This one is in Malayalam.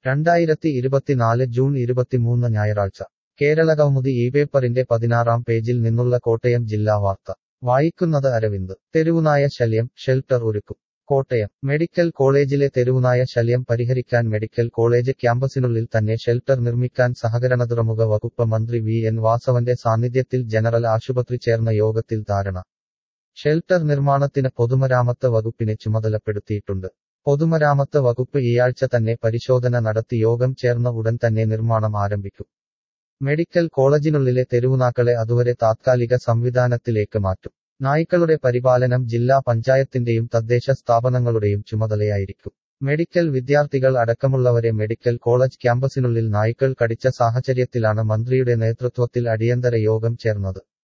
രണ്ടായിരത്തി ഇരുപത്തിനാല് ജൂൺ ഇരുപത്തിമൂന്ന് ഞായറാഴ്ച കേരള കൗമുദി ഈ പേപ്പറിന്റെ പതിനാറാം പേജിൽ നിന്നുള്ള കോട്ടയം ജില്ലാ വാർത്ത വായിക്കുന്നത് അരവിന്ദ് തെരുവുനായ ശല്യം ഷെൽട്ടർ ഒരുക്കും കോട്ടയം മെഡിക്കൽ കോളേജിലെ തെരുവുനായ ശല്യം പരിഹരിക്കാൻ മെഡിക്കൽ കോളേജ് ക്യാമ്പസിനുള്ളിൽ തന്നെ ഷെൽട്ടർ നിർമ്മിക്കാൻ സഹകരണ തുറമുഖ വകുപ്പ് മന്ത്രി വി എൻ വാസവന്റെ സാന്നിധ്യത്തിൽ ജനറൽ ആശുപത്രി ചേർന്ന യോഗത്തിൽ ധാരണ ഷെൽട്ടർ നിർമ്മാണത്തിന് പൊതുമരാമത്ത് വകുപ്പിനെ ചുമതലപ്പെടുത്തിയിട്ടുണ്ട് പൊതുമരാമത്ത് വകുപ്പ് ഈയാഴ്ച തന്നെ പരിശോധന നടത്തി യോഗം ചേർന്ന ഉടൻ തന്നെ നിർമ്മാണം ആരംഭിക്കും മെഡിക്കൽ കോളേജിനുള്ളിലെ തെരുവുനാക്കളെ അതുവരെ താത്കാലിക സംവിധാനത്തിലേക്ക് മാറ്റും നായ്ക്കളുടെ പരിപാലനം ജില്ലാ പഞ്ചായത്തിന്റെയും തദ്ദേശ സ്ഥാപനങ്ങളുടെയും ചുമതലയായിരിക്കും മെഡിക്കൽ വിദ്യാർത്ഥികൾ അടക്കമുള്ളവരെ മെഡിക്കൽ കോളേജ് ക്യാമ്പസിനുള്ളിൽ നായ്ക്കൾ കടിച്ച സാഹചര്യത്തിലാണ് മന്ത്രിയുടെ നേതൃത്വത്തിൽ അടിയന്തര യോഗം ചേർന്നത്